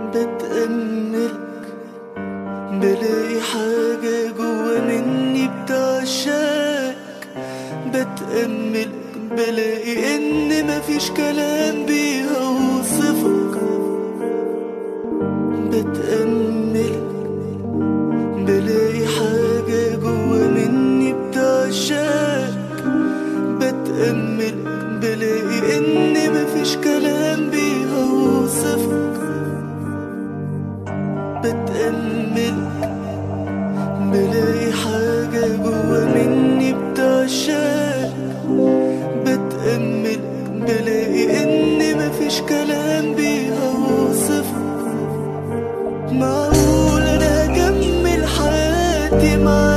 بتأملك بلاقي حاجة جوا مني بتعشاك بتأملك بلاقي إن مفيش كلام بيوصفك بتأملك بلاقي حاجة جوا مني بتعشاك بتأملك بلاقي إن مفيش كلام بيوصفك بتأملك بلاقي حاجة جوا مني بتعشاك بتأملك بلاقي إن مفيش كلام بيوصفك معقول أنا أكمل حياتي معاك